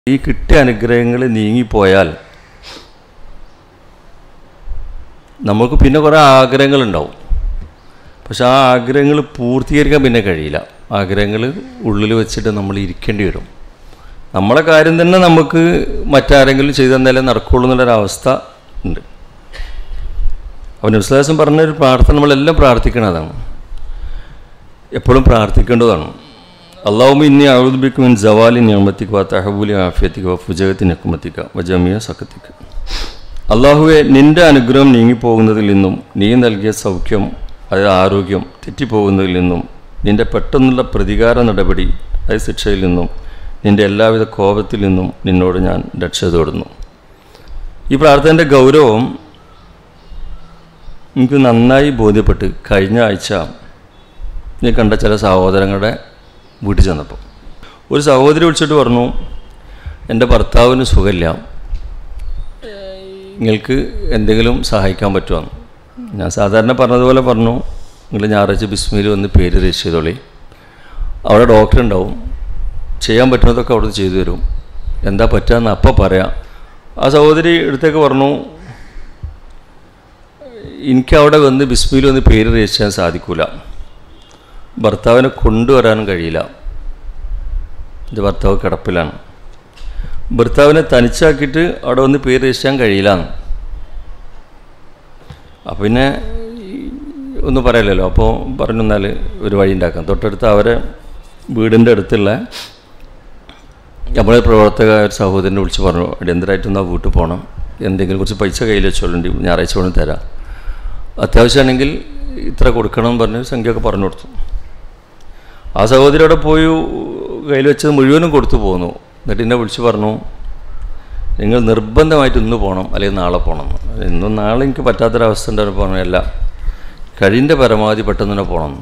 ഈ കിട്ടിയ അനുഗ്രഹങ്ങൾ നീങ്ങിപ്പോയാൽ നമുക്ക് പിന്നെ കുറേ ആഗ്രഹങ്ങളുണ്ടാവും പക്ഷെ ആ ആഗ്രഹങ്ങൾ പൂർത്തീകരിക്കാൻ പിന്നെ കഴിയില്ല ആഗ്രഹങ്ങൾ ഉള്ളിൽ വെച്ചിട്ട് നമ്മൾ ഇരിക്കേണ്ടി വരും നമ്മളെ കാര്യം തന്നെ നമുക്ക് മറ്റാരെങ്കിലും ചെയ്തു തന്നാലേ നടക്കുള്ളൂ എന്നുള്ളൊരവസ്ഥ ഉണ്ട് അപ്പോൾ വിശ്വാസം പറഞ്ഞൊരു പ്രാർത്ഥന നമ്മളെല്ലാം പ്രാർത്ഥിക്കണതാണ് എപ്പോഴും പ്രാർത്ഥിക്കേണ്ടതാണ് അള്ളാഹുമ ഇന്നി ഔദ്ബിക്ക് മിൻ ജവാലി നിയമത്തിക്ക് വ തഹബൂലി ആഫിയത്തിക്ക് വ ഫുജകത്തി നെക്കുമത്തിക്ക വ ജമിയ സക്കത്തിക്ക് അള്ളാഹുവെ നിന്റെ അനുഗ്രഹം നീങ്ങിപ്പോകുന്നതിൽ നിന്നും നീ നൽകിയ സൗഖ്യം അതായത് ആരോഗ്യം തെറ്റിപ്പോകുന്നതിൽ നിന്നും നിന്റെ പെട്ടെന്നുള്ള പ്രതികാര നടപടി അതായത് ശിക്ഷയിൽ നിന്നും നിന്റെ എല്ലാവിധ കോപത്തിൽ നിന്നും നിന്നോട് ഞാൻ രക്ഷ തേടുന്നു ഈ പ്രാർത്ഥനയുടെ ഗൗരവം എനിക്ക് നന്നായി ബോധ്യപ്പെട്ട് കഴിഞ്ഞ ആഴ്ച ഞാൻ കണ്ട ചില സഹോദരങ്ങളുടെ വീട്ടിൽ ചെന്നപ്പോൾ ഒരു സഹോദരി വിളിച്ചിട്ട് പറഞ്ഞു എൻ്റെ ഭർത്താവിന് സുഖമില്ല നിങ്ങൾക്ക് എന്തെങ്കിലും സഹായിക്കാൻ പറ്റുമോ ഞാൻ സാധാരണ പറഞ്ഞതുപോലെ പറഞ്ഞു നിങ്ങൾ ഞായറാഴ്ച ബിസ്മിയിൽ വന്ന് പേര് രജിസ്റ്റർ ചെയ്തോളി അവിടെ ഡോക്ടർ ഉണ്ടാവും ചെയ്യാൻ പറ്റുന്നതൊക്കെ അവിടെ ചെയ്തു തരും എന്താ പറ്റുകയെന്ന് അപ്പം പറയാം ആ സഹോദരി അടുത്തേക്ക് പറഞ്ഞു എനിക്ക് അവിടെ വന്ന് ബിസ്മിയിൽ വന്ന് പേര് രജിസ്റ്റർ ചെയ്യാൻ സാധിക്കില്ല ഭർത്താവിനെ കൊണ്ടുവരാനും കഴിയില്ല എൻ്റെ ഭർത്താവ് കിടപ്പിലാണ് ഭർത്താവിനെ തനിച്ചാക്കിയിട്ട് അവിടെ വന്ന് പേര് രജിസ്റ്റർ ചെയ്യാൻ കഴിയില്ല അപ്പം പിന്നെ ഒന്നും പറയലല്ലോ അപ്പോൾ പറഞ്ഞു എന്നാൽ ഒരു വഴി ഉണ്ടാക്കാം തൊട്ടടുത്ത് അവരെ വീടിൻ്റെ അടുത്തുള്ള നമ്മളെ പ്രവർത്തക ഒരു സഹോദരനെ വിളിച്ച് പറഞ്ഞു അടിയന്തരമായിട്ടൊന്ന് ആ വീട്ടിൽ പോകണം എന്തെങ്കിലും കുറച്ച് പൈസ കയ്യിൽ വെച്ചോളുണ്ട് ഞായറാഴ്ച വേണം തരാം അത്യാവശ്യമാണെങ്കിൽ ഇത്ര കൊടുക്കണം എന്ന് പറഞ്ഞ് സംഖ്യയൊക്കെ പറഞ്ഞു കൊടുത്തു ആ സഹോദരി അവിടെ പോയി കയ്യിൽ വെച്ചത് മുഴുവനും കൊടുത്തു പോന്നു എന്നിട്ട് എന്നെ വിളിച്ച് പറഞ്ഞു നിങ്ങൾ നിർബന്ധമായിട്ട് ഇന്ന് പോകണം അല്ലെങ്കിൽ നാളെ പോകണം എന്ന് ഇന്നും നാളെ എനിക്ക് പറ്റാത്തൊരവസ്ഥ ഉണ്ടായിരുന്നു പറഞ്ഞു അല്ല കഴിൻ്റെ പരമാവധി പെട്ടെന്ന് തന്നെ പോകണം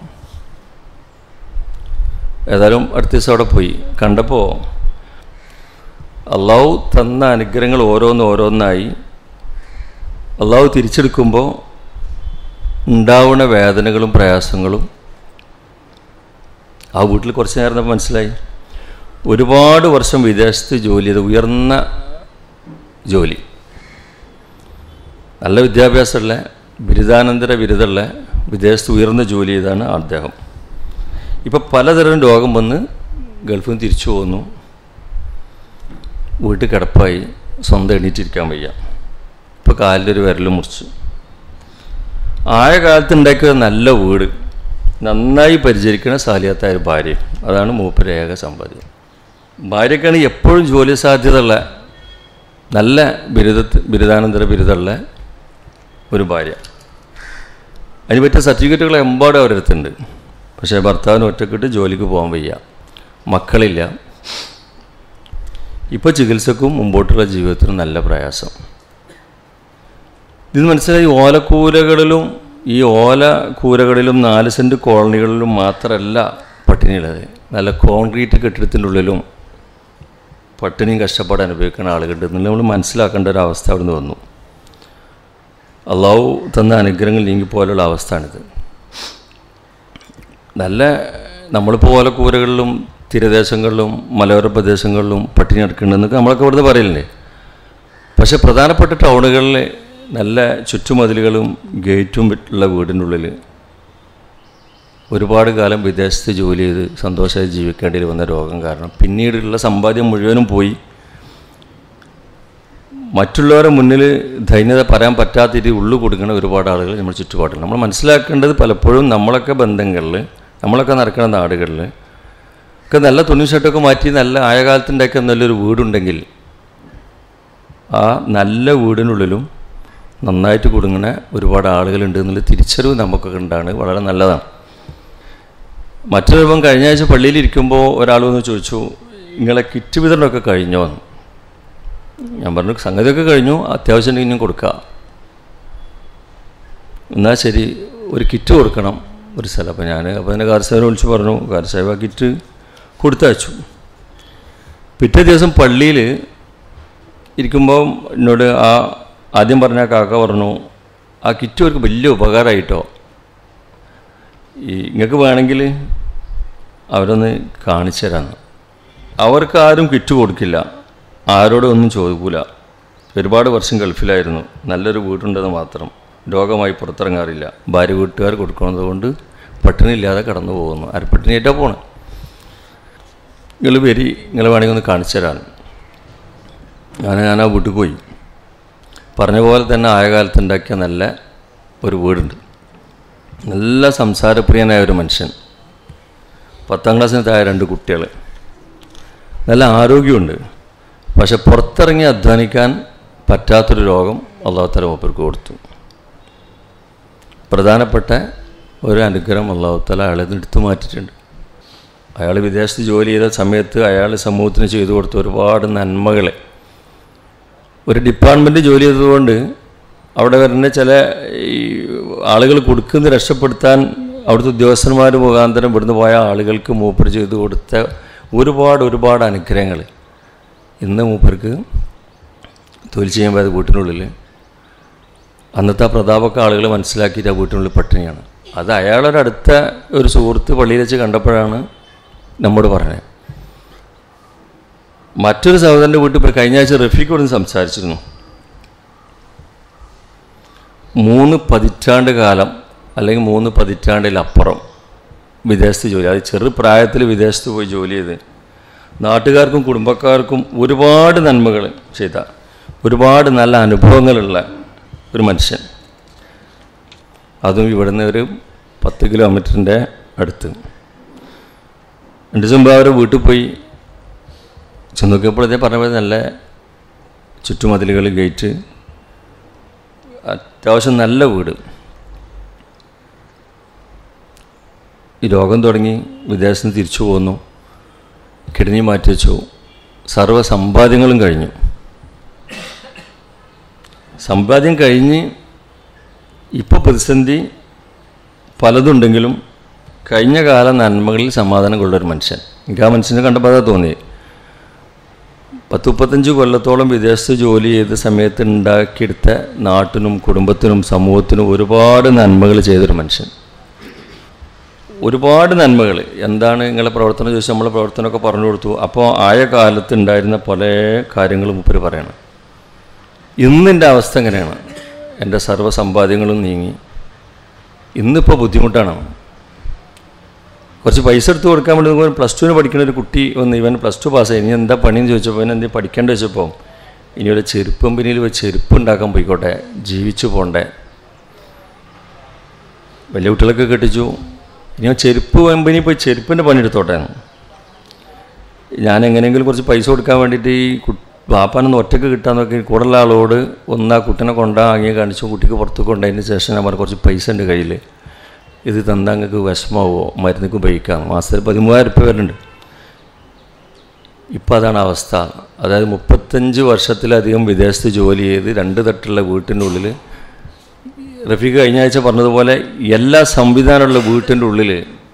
ഏതായാലും അടുത്ത ദിവസം അവിടെ പോയി കണ്ടപ്പോൾ അള്ളാഹു തന്ന അനുഗ്രഹങ്ങൾ ഓരോന്ന് ഓരോന്നായി അള്ളാഹു തിരിച്ചെടുക്കുമ്പോൾ ഉണ്ടാവുന്ന വേദനകളും പ്രയാസങ്ങളും ആ വീട്ടിൽ കുറച്ച് നേരം മനസ്സിലായി ഒരുപാട് വർഷം വിദേശത്ത് ജോലി ചെയ്ത് ഉയർന്ന ജോലി നല്ല വിദ്യാഭ്യാസമുള്ള ബിരുദാനന്തര ബിരുദമുള്ള വിദേശത്ത് ഉയർന്ന ജോലി ചെയ്താണ് അദ്ദേഹം ഇപ്പോൾ പലതരം രോഗം വന്ന് ഗൾഫിൽ നിന്ന് തിരിച്ചു പോകുന്നു വീട്ടിൽ കിടപ്പായി സ്വന്തം എണീറ്റിരിക്കാൻ വയ്യ ഇപ്പോൾ കാലിലൊരു വിരൽ മുറിച്ചു ആയ കാലത്ത് ഉണ്ടാക്കിയ നല്ല വീട് നന്നായി പരിചരിക്കുന്ന സാലിയാത്തായ ഒരു ഭാര്യ അതാണ് മൂപ്പര് ഏക സമ്പാദ്യം ഭാര്യക്കാണ് എപ്പോഴും ജോലി സാധ്യതയുള്ള നല്ല ബിരുദ ബിരുദാനന്തര ബിരുദമുള്ള ഒരു ഭാര്യ അതിന് പറ്റിയ സർട്ടിഫിക്കറ്റുകൾ എമ്പാടും അവരടുത്തുണ്ട് പക്ഷേ ഭർത്താവിന് ഒറ്റക്കിട്ട് ജോലിക്ക് പോകാൻ വയ്യ മക്കളില്ല ഇപ്പോൾ ചികിത്സക്കും മുമ്പോട്ടുള്ള ജീവിതത്തിനും നല്ല പ്രയാസം ഇത് മനസ്സിലായി ഓലക്കൂരകളിലും ഈ ഓല കൂരകളിലും നാല് സെൻറ്റ് കോളനികളിലും മാത്രമല്ല പട്ടിണിയുള്ളത് നല്ല കോൺക്രീറ്റ് കെട്ടിടത്തിൻ്റെ ഉള്ളിലും പട്ടിണിയും കഷ്ടപ്പാട് അനുഭവിക്കുന്ന ആളുകളുണ്ട് എന്നുള്ള നമ്മൾ മനസ്സിലാക്കേണ്ട ഒരു അവസ്ഥ അവിടെ നിന്ന് വന്നു അള്ളാഹു തന്ന അനുഗ്രഹങ്ങൾ നീങ്ങി പോലുള്ള അവസ്ഥയാണിത് നല്ല നമ്മളിപ്പോൾ ഓലക്കൂരകളിലും തീരദേശങ്ങളിലും മലയോര പ്രദേശങ്ങളിലും പട്ടിണി എടുക്കുന്നുണ്ടെന്നൊക്കെ നമ്മളൊക്കെ ഇവിടുന്ന് പറയില്ലേ പക്ഷേ പ്രധാനപ്പെട്ട ടൗണുകളിൽ നല്ല ചുറ്റുമതിലുകളും ഗേറ്റും ഉള്ള വീടിൻ്റെ ഉള്ളിൽ ഒരുപാട് കാലം വിദേശത്ത് ജോലി ചെയ്ത് സന്തോഷമായി ജീവിക്കേണ്ടി വന്ന രോഗം കാരണം പിന്നീടുള്ള സമ്പാദ്യം മുഴുവനും പോയി മറ്റുള്ളവരുടെ മുന്നിൽ ധൈന്യത പറയാൻ പറ്റാത്ത രീതി ഉള്ളു കൊടുക്കുന്ന ഒരുപാട് ആളുകൾ നമ്മൾ ചുറ്റുപാടുണ്ട് നമ്മൾ മനസ്സിലാക്കേണ്ടത് പലപ്പോഴും നമ്മളൊക്കെ ബന്ധങ്ങളിൽ നമ്മളൊക്കെ നടക്കുന്ന നാടുകളിൽ ഒക്കെ നല്ല തുണി ഷർട്ടൊക്കെ മാറ്റി നല്ല ആയ കാലത്തുണ്ടാക്കിയ നല്ലൊരു വീടുണ്ടെങ്കിൽ ആ നല്ല വീടിനുള്ളിലും നന്നായിട്ട് കുടുങ്ങുന്ന ഒരുപാട് ആളുകളുണ്ട് എന്നുള്ള തിരിച്ചറിവ് നമുക്കൊക്കെ ഉണ്ടാണ് വളരെ നല്ലതാണ് മറ്റൊരു രൂപം കഴിഞ്ഞ ആഴ്ച പള്ളിയിലിരിക്കുമ്പോൾ ഒരാൾ വന്ന് ചോദിച്ചു നിങ്ങളെ കിറ്റ് വിതരണമൊക്കെ കഴിഞ്ഞോ എന്ന് ഞാൻ പറഞ്ഞു സംഗതിയൊക്കെ കഴിഞ്ഞു അത്യാവശ്യം ഇനിയും കൊടുക്കുക എന്നാൽ ശരി ഒരു കിറ്റ് കൊടുക്കണം ഒരു സ്ഥലം അപ്പോൾ ഞാൻ അപ്പോൾ തന്നെ കാർസാഹിബ് വിളിച്ച് പറഞ്ഞു കാർസാഹിബ് ആ കിറ്റ് കൊടുത്തയച്ചു പിറ്റേ ദിവസം പള്ളിയിൽ ഇരിക്കുമ്പോൾ എന്നോട് ആ ആദ്യം പറഞ്ഞ കാക്ക പറഞ്ഞു ആ കിറ്റ് അവർക്ക് വലിയ ഉപകാരമായിട്ടോ ഈ നിങ്ങൾക്ക് വേണമെങ്കിൽ അവരൊന്ന് കാണിച്ചു തരാമെന്ന് അവർക്ക് ആരും കിറ്റ് കൊടുക്കില്ല ആരോടും ഒന്നും ചോദിക്കൂല ഒരുപാട് വർഷം ഗൾഫിലായിരുന്നു നല്ലൊരു വീടുണ്ടെന്ന് മാത്രം രോഗമായി പുറത്തിറങ്ങാറില്ല ഭാര്യ വീട്ടുകാർ കൊടുക്കുന്നത് കൊണ്ട് പട്ടിണിയില്ലാതെ കടന്നു പോകുന്നു അരപ്പട്ടിണിയായിട്ടാണ് പോണത് നിങ്ങൾ വരി നിങ്ങൾ വേണമെങ്കിൽ ഒന്ന് കാണിച്ചു തരാൻ ഞാൻ ഞാൻ ആ വീട്ടിൽ പോയി പറഞ്ഞ പോലെ തന്നെ ആയ കാലത്ത് ഉണ്ടാക്കിയ നല്ല ഒരു വീടുണ്ട് നല്ല സംസാരപ്രിയനായ ഒരു മനുഷ്യൻ പത്താം ക്ലാസ്സിന് താഴെ രണ്ട് കുട്ടികൾ നല്ല ആരോഗ്യമുണ്ട് പക്ഷെ പുറത്തിറങ്ങി അധ്വാനിക്കാൻ പറ്റാത്തൊരു രോഗം അള്ളാഹുത്തല മൂപ്പർക്ക് കൊടുത്തു പ്രധാനപ്പെട്ട ഒരു അനുഗ്രഹം അള്ളാഹുത്തല അയാളെ നിന്ന് എടുത്തു മാറ്റിയിട്ടുണ്ട് അയാൾ വിദേശത്ത് ജോലി ചെയ്ത സമയത്ത് അയാൾ സമൂഹത്തിന് ചെയ്തു കൊടുത്ത ഒരുപാട് നന്മകളെ ഒരു ഡിപ്പാർട്ട്മെൻറ്റ് ജോലി ചെയ്തതുകൊണ്ട് അവിടെ വരുന്ന ചില ഈ ആളുകൾ കൊടുക്കുന്ന രക്ഷപ്പെടുത്താൻ അവിടുത്തെ ഉദ്യോഗസ്ഥന്മാർ മുഖാന്തരം ഇവിടുന്ന് പോയ ആളുകൾക്ക് മൂപ്പർ ചെയ്തു കൊടുത്ത ഒരുപാട് ഒരുപാട് അനുഗ്രഹങ്ങൾ ഇന്ന് മൂപ്പർക്ക് തൊഴിൽ ചെയ്യാൻ പോയത് വീട്ടിനുള്ളിൽ അന്നത്തെ ആ പ്രതാപമൊക്കെ ആളുകൾ മനസ്സിലാക്കിയിട്ട് ആ വീട്ടിനുള്ളിൽ പട്ടിണിയാണ് അത് അയാളൊരു അടുത്ത ഒരു സുഹൃത്ത് പള്ളിയിൽ വെച്ച് കണ്ടപ്പോഴാണ് നമ്മോട് പറഞ്ഞത് മറ്റൊരു സഹോദരൻ്റെ വീട്ടിൽ പോയി കഴിഞ്ഞ ആഴ്ച റഫീഖോട് സംസാരിച്ചിരുന്നു മൂന്ന് പതിറ്റാണ്ട് കാലം അല്ലെങ്കിൽ മൂന്ന് പതിറ്റാണ്ടിലപ്പുറം വിദേശത്ത് ജോലി അത് ചെറുപ്രായത്തിൽ വിദേശത്ത് പോയി ജോലി ചെയ്ത് നാട്ടുകാർക്കും കുടുംബക്കാർക്കും ഒരുപാട് നന്മകൾ ചെയ്ത ഒരുപാട് നല്ല അനുഭവങ്ങളുള്ള ഒരു മനുഷ്യൻ അതും ഇവിടുന്ന് ഒരു പത്ത് കിലോമീറ്ററിൻ്റെ അടുത്ത് രണ്ട് ദിവസം മുമ്പ് അവരെ വീട്ടിൽ പോയി ചെന്ന് നോക്കിയപ്പോഴത്തേ പറഞ്ഞ പോലെ നല്ല ചുറ്റുമതിലുകൾ ഗേറ്റ് അത്യാവശ്യം നല്ല വീട് ഈ രോഗം തുടങ്ങി വിദേശത്ത് നിന്ന് തിരിച്ചു പോന്നു കിഡ്നി മാറ്റി വെച്ചു സർവ്വ സമ്പാദ്യങ്ങളും കഴിഞ്ഞു സമ്പാദ്യം കഴിഞ്ഞ് ഇപ്പോൾ പ്രതിസന്ധി പലതുണ്ടെങ്കിലും കഴിഞ്ഞ കാല നന്മകളിൽ സമാധാനം കൊള്ളൊരു മനുഷ്യൻ എനിക്ക് ആ മനുഷ്യനെ കണ്ടപ്പോൾ അതാ തോന്നി പത്ത് മുപ്പത്തഞ്ച് കൊല്ലത്തോളം വിദേശത്ത് ജോലി ചെയ്ത സമയത്ത് ഉണ്ടാക്കിയെടുത്ത നാട്ടിനും കുടുംബത്തിനും സമൂഹത്തിനും ഒരുപാട് നന്മകൾ ചെയ്തൊരു മനുഷ്യൻ ഒരുപാട് നന്മകൾ എന്താണ് നിങ്ങളെ പ്രവർത്തനം ചോദിച്ചാൽ നമ്മളെ പ്രവർത്തനമൊക്കെ പറഞ്ഞു കൊടുത്തു അപ്പോൾ ആയ കാലത്ത് ഉണ്ടായിരുന്ന പല കാര്യങ്ങളും മുപ്പര് പറയണം ഇന്നെൻ്റെ അവസ്ഥ എങ്ങനെയാണ് എൻ്റെ സർവ്വ സമ്പാദ്യങ്ങളും നീങ്ങി ഇന്നിപ്പോൾ ബുദ്ധിമുട്ടാണ് കുറച്ച് പൈസ എടുത്ത് കൊടുക്കാൻ വേണ്ടി നോക്കുമ്പോൾ പ്ലസ് ടുവിന് പഠിക്കുന്ന ഒരു കുട്ടി വന്ന് ഇവൻ പ്ലസ് ടു പാസ്സായി ഇനി എന്താ പണിയെന്ന് ചോദിച്ചപ്പോൾ ഇവൻ എന്തെങ്കിലും പഠിക്കേണ്ട വെച്ചപ്പോൾ ഇനി ഒരു ചെരുപ്പ് കമ്പനിയിൽ വെച്ച് ചെരുപ്പ് ഉണ്ടാക്കാൻ പോയിക്കോട്ടെ ജീവിച്ചു പോണ്ടേ വലിയ കുട്ടികളൊക്കെ കെട്ടിച്ചു ഇനി ആ ചെരുപ്പ് കമ്പനി പോയി ചെരുപ്പിൻ്റെ പണിയെടുത്തോട്ടെ ഞാൻ എങ്ങനെയെങ്കിലും കുറച്ച് പൈസ കൊടുക്കാൻ വേണ്ടിയിട്ട് ഈ വാപ്പാനൊന്ന് ഒറ്റക്ക് കിട്ടാന്നൊക്കെ കൂടുതലുള്ള ആളോട് ഒന്ന് ആ കുട്ടീനെ കൊണ്ടാങ്ങിയ കാണിച്ചു കുട്ടിക്ക് പുറത്ത് കൊണ്ടതിന് ശേഷം ഞാൻ പറഞ്ഞു കുറച്ച് പൈസ ഉണ്ട് കയ്യിൽ ഇത് തന്നാൽ നിങ്ങൾക്ക് വിഷമാവോ മരുന്നൊക്കെ ഉപയോഗിക്കാം മാസത്തിൽ പതിമൂവായിരം രൂപ വരുന്നുണ്ട് ഇപ്പം അതാണ് അവസ്ഥ അതായത് മുപ്പത്തഞ്ച് വർഷത്തിലധികം വിദേശത്ത് ജോലി ചെയ്ത് രണ്ട് തട്ടുള്ള വീട്ടിൻ്റെ ഉള്ളിൽ റഫീഖ് കഴിഞ്ഞ ആഴ്ച പറഞ്ഞതുപോലെ എല്ലാ സംവിധാനമുള്ള വീട്ടിൻ്റെ ഉള്ളിൽ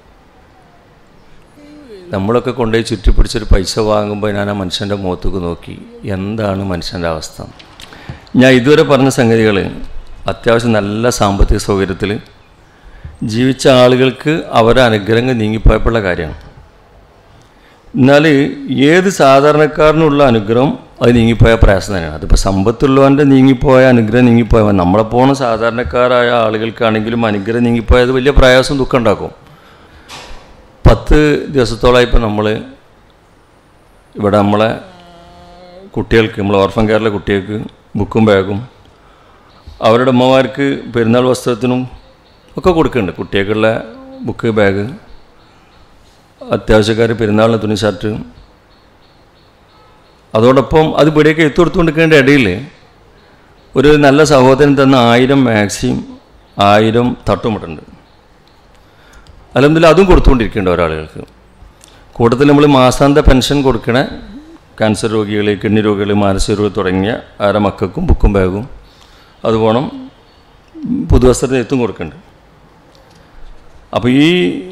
നമ്മളൊക്കെ കൊണ്ടുപോയി ചുറ്റിപ്പിടിച്ചൊരു പൈസ വാങ്ങുമ്പോൾ ഞാൻ ആ മനുഷ്യൻ്റെ മുഖത്തേക്ക് നോക്കി എന്താണ് മനുഷ്യൻ്റെ അവസ്ഥ ഞാൻ ഇതുവരെ പറഞ്ഞ സംഗതികൾ അത്യാവശ്യം നല്ല സാമ്പത്തിക സൗകര്യത്തിൽ ജീവിച്ച ആളുകൾക്ക് അവരെ അനുഗ്രഹങ്ങൾ നീങ്ങിപ്പോയപ്പോഴുള്ള കാര്യമാണ് എന്നാൽ ഏത് സാധാരണക്കാരനുള്ള അനുഗ്രഹം അത് നീങ്ങിപ്പോയ പ്രയാസം തന്നെയാണ് അതിപ്പോൾ സമ്പത്തുള്ളവൻ്റെ നീങ്ങിപ്പോയ അനുഗ്രഹം നീങ്ങിപ്പോയ നമ്മളെപ്പോണ സാധാരണക്കാരായ ആളുകൾക്കാണെങ്കിലും അനുഗ്രഹം നീങ്ങിപ്പോയത് വലിയ പ്രയാസം ദുഃഖം ഉണ്ടാക്കും പത്ത് ദിവസത്തോളമായി ഇപ്പോൾ നമ്മൾ ഇവിടെ നമ്മളെ കുട്ടികൾക്ക് നമ്മൾ ഓർഫൻ കെയറിലെ കുട്ടികൾക്ക് ബുക്കും ബാഗും അവരുടെ അമ്മമാർക്ക് പെരുന്നാൾ വസ്ത്രത്തിനും ഒക്കെ കൊടുക്കുന്നുണ്ട് കുട്ടികൾക്കുള്ള ബുക്ക് ബാഗ് അത്യാവശ്യക്കാർ പെരുന്നാളിന് തുണി ഷർട്ട് അതോടൊപ്പം അത് ഇവിടേക്ക് എത്തിക്കൊടുത്തുകൊണ്ടിരിക്കേണ്ട ഇടയിൽ ഒരു നല്ല സഹോദരൻ തന്ന ആയിരം മാക്സിം ആയിരം തട്ടുമുട്ടുണ്ട് അല്ലെന്നില്ല അതും കൊടുത്തുകൊണ്ടിരിക്കേണ്ട ഒരാളുകൾക്ക് കൂട്ടത്തിൽ നമ്മൾ മാസാന്ത പെൻഷൻ കൊടുക്കണ ക്യാൻസർ രോഗികൾ കിഡ്നി രോഗികൾ മാനസിക രോഗി തുടങ്ങിയ ആരെ മക്കൾക്കും ബുക്കും ബാഗും അതുപോണം പുതുവസ്ത്രത്തിന് എത്തും കൊടുക്കുന്നുണ്ട് അപ്പോൾ ഈ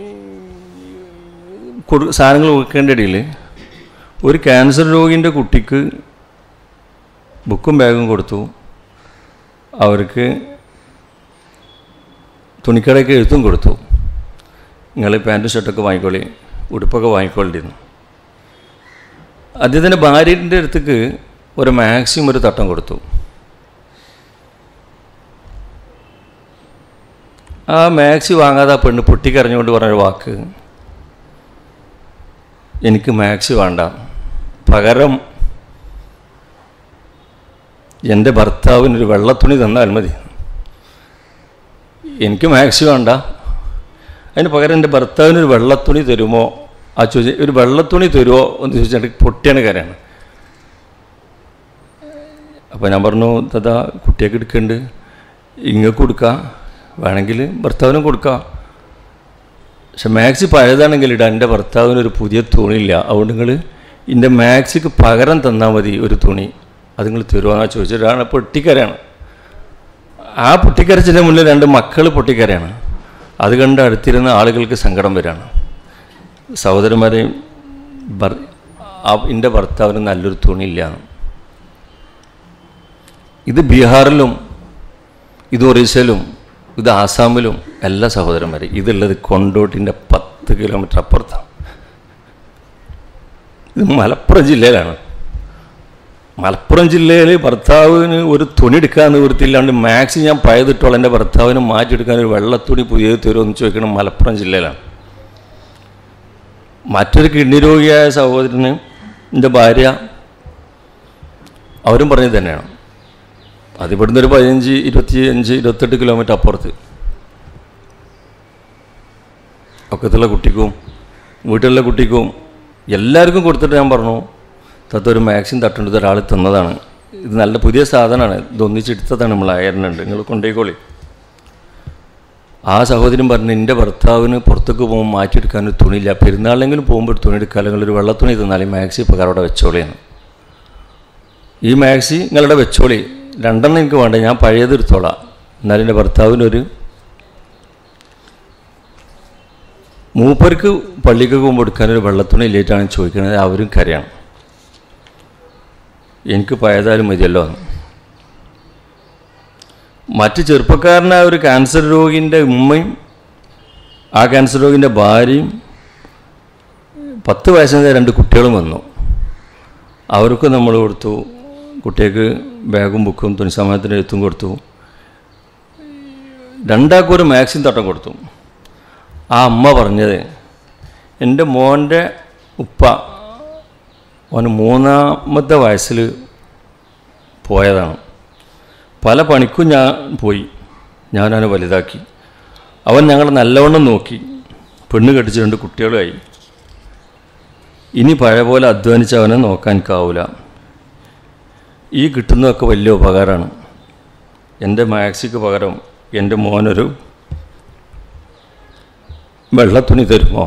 കൊടു സാധനങ്ങൾ കൊടുക്കേണ്ട ഇടയിൽ ഒരു ക്യാൻസർ രോഗിൻ്റെ കുട്ടിക്ക് ബുക്കും ബാഗും കൊടുത്തു അവർക്ക് തുണിക്കടയ്ക്ക് എഴുത്തും കൊടുത്തു നിങ്ങൾ പാൻറ്റും ഷർട്ടൊക്കെ വാങ്ങിക്കോളി ഉടുപ്പൊക്കെ വാങ്ങിക്കൊള്ളിരുന്നു അദ്ദേഹത്തിൻ്റെ ഭാര്യൻ്റെ അടുത്തേക്ക് ഒരു മാക്സിമം ഒരു തട്ടം കൊടുത്തു ആ മാക്സി വാങ്ങാതെ ആ പെണ്ണ് പൊട്ടിക്കരഞ്ഞുകൊണ്ട് പറഞ്ഞൊരു വാക്ക് എനിക്ക് മാക്സി വേണ്ട പകരം എൻ്റെ ഭർത്താവിനൊരു വെള്ളത്തുണി തന്നാൽ മതി എനിക്ക് മാക്സി വേണ്ട അതിന് പകരം എൻ്റെ ഭർത്താവിനൊരു വെള്ളത്തുണി തരുമോ ആ ചോദിച്ച ഒരു വെള്ളത്തുണി തരുമോ എന്ന് ചോദിച്ചിട്ട് പൊട്ടിയാണ് കരയാണ് അപ്പോൾ ഞാൻ പറഞ്ഞു തഥാ കുട്ടിയൊക്കെ എടുക്കുന്നുണ്ട് ഇങ്ങക്ക് കൊടുക്കാം വേണമെങ്കിൽ ഭർത്താവിനും കൊടുക്കാം പക്ഷെ മാക്സി പഴയതാണെങ്കിൽ ഇടാൻ എൻ്റെ ഭർത്താവിന് ഒരു പുതിയ തുണിയില്ല അതുകൊണ്ട് നിങ്ങൾ എൻ്റെ മാക്സിക്ക് പകരം തന്നാൽ മതി ഒരു തുണി അത് നിങ്ങൾ തരുമോന്നാ ചോദിച്ചിട്ടാണ് പൊട്ടിക്കരയാണ് ആ പൊട്ടിക്കരച്ചിൻ്റെ മുന്നിൽ രണ്ട് മക്കൾ പൊട്ടിക്കരയാണ് അത് കണ്ട് അടുത്തിരുന്ന ആളുകൾക്ക് സങ്കടം വരികയാണ് സഹോദരന്മാരെയും ഭർ എൻ്റെ ഭർത്താവിന് നല്ലൊരു തുണിയില്ല ഇത് ബീഹാറിലും ഇത് ഒറീസയിലും ഇത് ആസാമിലും എല്ലാ സഹോദരന്മാരും ഇതുള്ളത് കൊണ്ടോട്ടിൻ്റെ പത്ത് കിലോമീറ്റർ അപ്പുറത്താണ് ഇത് മലപ്പുറം ജില്ലയിലാണ് മലപ്പുറം ജില്ലയിൽ ഭർത്താവിന് ഒരു തുണി എടുക്കാൻ നിവൃത്തിയില്ലാണ്ട് മാക്സി ഞാൻ പഴയതിട്ടോളം എൻ്റെ ഭർത്താവിന് മാറ്റിയെടുക്കാൻ ഒരു വെള്ളത്തുണി പുതിയത് തരുമോ എന്ന് ചോദിക്കണം മലപ്പുറം ജില്ലയിലാണ് മറ്റൊരു കിഡ്നി രോഗിയായ സഹോദരന് എൻ്റെ ഭാര്യ അവരും പറഞ്ഞത് തന്നെയാണ് അത് ഇവിടുന്ന് ഒരു പതിനഞ്ച് ഇരുപത്തി അഞ്ച് ഇരുപത്തെട്ട് കിലോമീറ്റർ അപ്പുറത്ത് ഒക്കത്തുള്ള കുട്ടിക്കും വീട്ടിലുള്ള കുട്ടിക്കും എല്ലാവർക്കും കൊടുത്തിട്ട് ഞാൻ പറഞ്ഞു തത്ത ഒരു മാക്സിൻ തട്ടുന്നത് ഒരാൾ തന്നതാണ് ഇത് നല്ല പുതിയ സാധനമാണ് ഇത് ഒന്നിച്ചെടുത്തതാണ് നമ്മൾ അയറിനുണ്ട് നിങ്ങൾ കൊണ്ടുപോയിക്കോളി ആ സഹോദരൻ പറഞ്ഞു എൻ്റെ ഭർത്താവിന് പുറത്തേക്ക് പോകുമ്പോൾ മാറ്റിയെടുക്കാൻ ഒരു തുണിയില്ല പെരുന്നാളിലെങ്കിലും പോകുമ്പോൾ ഒരു തുണി എടുക്കുക അല്ലെങ്കിൽ ഒരു വെള്ളത്തുണി തന്നാൽ ഈ മാക്സി ഇപ്പോൾ അവിടെ വെച്ചോളിയാണ് ഈ മാക്സി നിങ്ങളുടെ വെച്ചോളി രണ്ടെണ്ണം എനിക്ക് വേണ്ട ഞാൻ പഴയത് എടുത്തോളാം എന്നാലും എൻ്റെ ഭർത്താവിനൊരു മൂപ്പർക്ക് പള്ളിക്ക് പോകുമ്പോൾ എടുക്കാനൊരു വെള്ളത്തുണി ഇല്ലേറ്റാണ് ചോദിക്കുന്നത് അവരും കരയാണ് എനിക്ക് പഴയതായാലും മതിയല്ലോ എന്ന് മറ്റ് ചെറുപ്പക്കാരനായ ഒരു ക്യാൻസർ രോഗിൻ്റെ ഉമ്മയും ആ ക്യാൻസർ രോഗിൻ്റെ ഭാര്യയും പത്ത് വയസ്സിൻ്റെ രണ്ട് കുട്ടികളും വന്നു അവർക്ക് നമ്മൾ കൊടുത്തു കുട്ടികൾക്ക് ബാഗും ബുക്കും തുണിസമയത്തിൻ്റെ എഴുത്തും കൊടുത്തു രണ്ടാൾക്കും ഒരു മാക്സിൻ തട്ടം കൊടുത്തു ആ അമ്മ പറഞ്ഞത് എൻ്റെ മോൻ്റെ ഉപ്പ അവന് മൂന്നാമത്തെ വയസ്സിൽ പോയതാണ് പല പണിക്കും ഞാൻ പോയി ഞാനവനെ വലുതാക്കി അവൻ ഞങ്ങൾ നല്ലവണ്ണം നോക്കി പെണ്ണ് കെട്ടിച്ച് രണ്ട് കുട്ടികളുമായി ഇനി പഴയ പോലെ അധ്വാനിച്ച് അവനെ നോക്കാൻ കാവില്ല ഈ കിട്ടുന്നതൊക്കെ വലിയ ഉപകാരമാണ് എൻ്റെ മാക്സിക്ക് പകരം എൻ്റെ മോനൊരു വെള്ളത്തുണി തരുമോ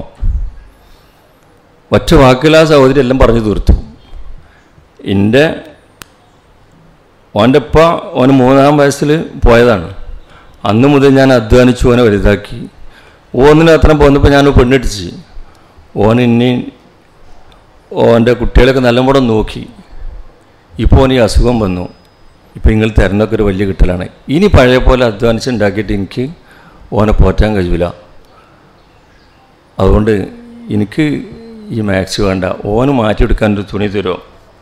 ഒറ്റ വാക്കിലാ സഹോദരി എല്ലാം പറഞ്ഞു തീർത്തു എൻ്റെ ഓൻ്റെ ഉപ്പ ഓന് മൂന്നാം വയസ്സിൽ പോയതാണ് അന്ന് മുതൽ ഞാൻ അധ്വാനിച്ചു ഓനെ വലുതാക്കി ഓന്നിന് അത്ര പോന്നപ്പോൾ ഞാൻ പെണ്ണിട്ടിച്ച് ഓൻ ഇനി ഓൻ്റെ കുട്ടികളൊക്കെ നല്ലപോലെ നോക്കി ഇപ്പോൾ ഓന് ഈ അസുഖം വന്നു ഇപ്പോൾ നിങ്ങൾ തരുന്നൊക്കെ ഒരു വലിയ കിട്ടലാണ് ഇനി പഴയ പോലെ അധ്വാനിച്ച് ഉണ്ടാക്കിയിട്ട് എനിക്ക് ഓനെ പോറ്റാൻ കഴിയില്ല അതുകൊണ്ട് എനിക്ക് ഈ മാക്സ് വേണ്ട ഓന് മാറ്റിയെടുക്കാൻ ഒരു തുണി തരുമോ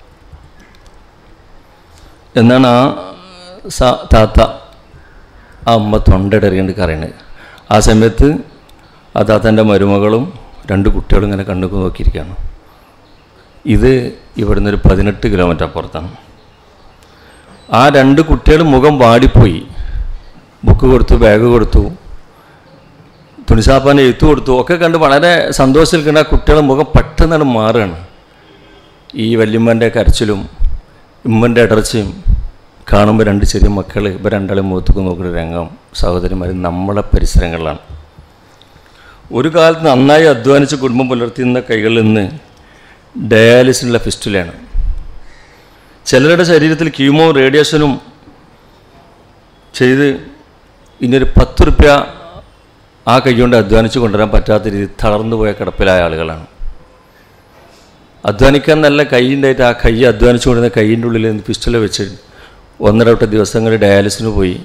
എന്നാണ് ആ സ താത്ത ആ അമ്മ തൊണ്ടയിടറിയാണ്ട് കറയുന്നത് ആ സമയത്ത് ആ താത്തൻ്റെ മരുമകളും രണ്ട് കുട്ടികളും ഇങ്ങനെ കണ്ണുക്ക് നോക്കിയിരിക്കുകയാണ് ഇത് ഇവിടുന്ന് ഒരു പതിനെട്ട് കിലോമീറ്റർ അപ്പുറത്താണ് ആ രണ്ട് കുട്ടികൾ മുഖം വാടിപ്പോയി ബുക്ക് കൊടുത്തു ബാഗ് കൊടുത്തു തുണിസാപ്പാൻ്റെ എഴുത്ത് കൊടുത്തു ഒക്കെ കണ്ട് വളരെ സന്തോഷത്തിൽ കണ്ട ആ കുട്ടികളുടെ മുഖം പെട്ടെന്നാണ് മാറുകയാണ് ഈ വല്യമ്മൻ്റെ കരച്ചിലും ഉമ്മൻ്റെ ഇടർച്ചയും കാണുമ്പോൾ രണ്ട് ചെറിയ മക്കൾ ഇവ രണ്ടാളും മുഖത്തേക്ക് നോക്കുന്ന രംഗം സഹോദരിമാർ നമ്മളെ പരിസരങ്ങളിലാണ് ഒരു കാലത്ത് നന്നായി അധ്വാനിച്ച് കുടുംബം പുലർത്തിയുന്ന കൈകളിൽ നിന്ന് ഡയാലിസിനുള്ള ഫിസ്റ്റുലയാണ് ചിലരുടെ ശരീരത്തിൽ കീമോ റേഡിയേഷനും ചെയ്ത് ഇനിയൊരു പത്ത് റുപ്യ ആ കൈ കൊണ്ട് അധ്വാനിച്ച് കൊണ്ടുവരാൻ പറ്റാത്ത രീതിയിൽ തളർന്നു പോയ കിടപ്പിലായ ആളുകളാണ് അധ്വാനിക്കാൻ നല്ല കൈ ഉണ്ടായിട്ട് ആ കൈ അധ്വാനിച്ചു കൊണ്ടിരുന്ന കൈയിൻ്റെ ഉള്ളിൽ നിന്ന് പിസ്റ്റള വെച്ച് ഒന്നരവട്ട ദിവസങ്ങളിൽ ഡയാലിസിന് പോയി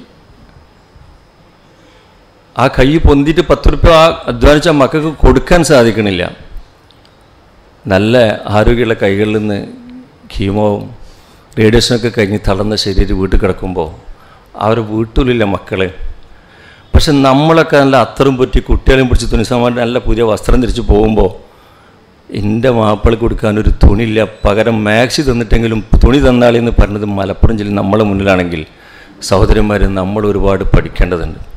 ആ കൈ പൊന്തിയിട്ട് പത്ത് റുപ്യ ആ അധ്വാനിച്ച മക്കൾക്ക് കൊടുക്കാൻ സാധിക്കണില്ല നല്ല ആരോഗ്യമുള്ള കൈകളിൽ നിന്ന് കീമോവും റേഡിയേഷനൊക്കെ കഴിഞ്ഞ് തളർന്ന ശരീരം വീട്ടിൽ കിടക്കുമ്പോൾ അവർ വീട്ടിലില്ല മക്കളെ പക്ഷെ നമ്മളൊക്കെ നല്ല അത്തറും പറ്റി കുട്ടികളെയും പിടിച്ച് തുണിസാമാൻ നല്ല പുതിയ വസ്ത്രം ധരിച്ച് പോകുമ്പോൾ എൻ്റെ മാപ്പിളക്ക് കൊടുക്കാൻ ഒരു തുണിയില്ല പകരം മാക്സി തന്നിട്ടെങ്കിലും തുണി തന്നാളെന്ന് പറഞ്ഞത് മലപ്പുറം ജില്ല നമ്മളെ മുന്നിലാണെങ്കിൽ സഹോദരന്മാർ നമ്മൾ ഒരുപാട് പഠിക്കേണ്ടതുണ്ട്